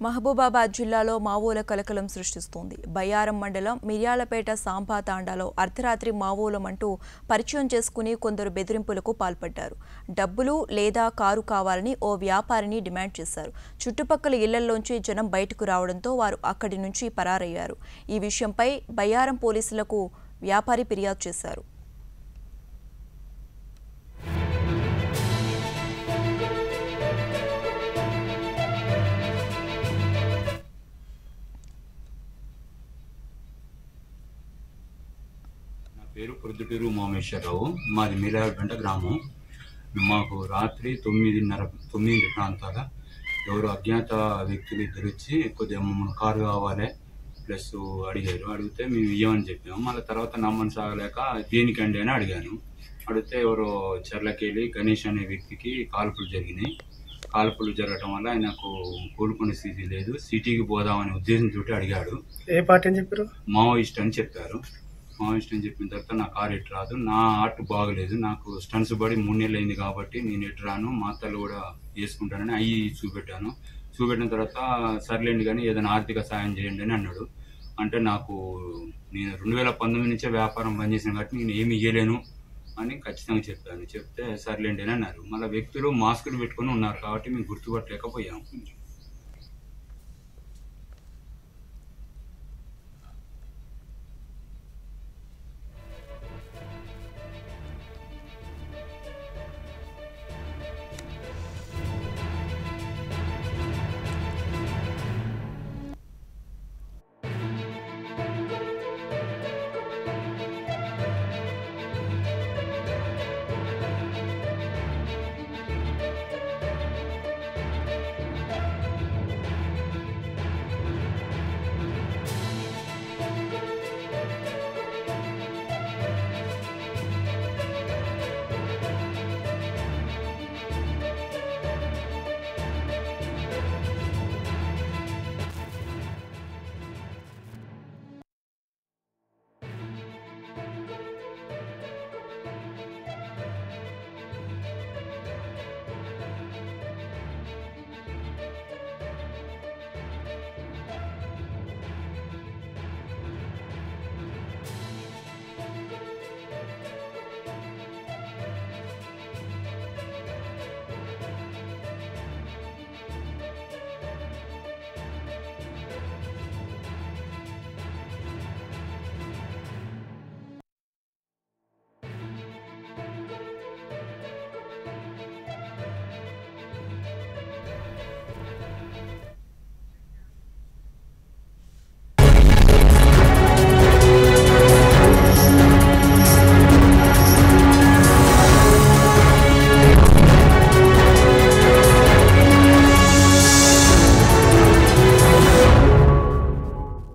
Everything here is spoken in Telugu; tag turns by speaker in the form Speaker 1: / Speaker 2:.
Speaker 1: మహబూబాబాద్ జిల్లాలో మావోల కలకలం సృష్టిస్తోంది బయ్యారం మండలం మిర్యాలపేట సాంబా తాండాలో అర్ధరాత్రి మావోలమంటూ పరిచయం చేసుకుని కొందరు బెదిరింపులకు పాల్పడ్డారు డబ్బులు లేదా కారు కావాలని ఓ వ్యాపారిని డిమాండ్ చేశారు చుట్టుపక్కల ఇళ్లలోంచి జనం బయటకు రావడంతో వారు అక్కడి నుంచి పరారయ్యారు ఈ విషయంపై బయ్యారం పోలీసులకు వ్యాపారి ఫిర్యాదు చేశారు
Speaker 2: నా పేరు పొద్దుటూరు మోమేశ్వరరావు మాది మీరాలపేట గ్రామం మాకు రాత్రి తొమ్మిదిన్నర తొమ్మిది ప్రాంతాల ఎవరు అజ్ఞాత వ్యక్తులు ఇద్దరు వచ్చి కొద్దిగా మమ్మల్ని కారు కావాలి ప్లస్ అడిగారు అడిగితే మేము ఇవ్వమని చెప్పాము మళ్ళీ తర్వాత నమ్మని సాగలేక దేనికండి అని అడిగాను అడిగితే ఎవరో చెర్లకెళ్ళి గణేష్ అనే వ్యక్తికి కాల్పులు జరిగినాయి కాల్పులు జరగటం వల్ల ఆయనకు కోలుకునే స్థితి లేదు సిటీకి పోదామనే ఉద్దేశంతో అడిగాడు
Speaker 3: ఏ పార్టీ అని చెప్పారు
Speaker 2: మావోయిస్ట్ అని చెప్పారు మావోయిస్ట్ అని చెప్పిన తర్వాత నా కారు ఎటు రాదు నా ఆర్ట్ బాగలేదు నాకు స్టన్స్ పడి మూడు నెలలు అయింది కాబట్టి నేను ఎటు రాను మా అత్తలు కూడా వేసుకుంటానని అవి చూపెట్టాను చూపెట్టిన తర్వాత సర్లేండి కానీ ఏదైనా ఆర్థిక సాయం చేయండి అని అన్నాడు అంటే నాకు నేను రెండు వేల పంతొమ్మిది నుంచే వ్యాపారం బంద్ చేసిన కాబట్టి నేను ఏమి ఇయ్యలేను అని ఖచ్చితంగా చెప్పాను చెప్తే సర్లేండి అని అన్నారు మళ్ళీ వ్యక్తులు మాస్కులు పెట్టుకొని ఉన్నారు కాబట్టి మేము గుర్తుపట్టలేకపోయాము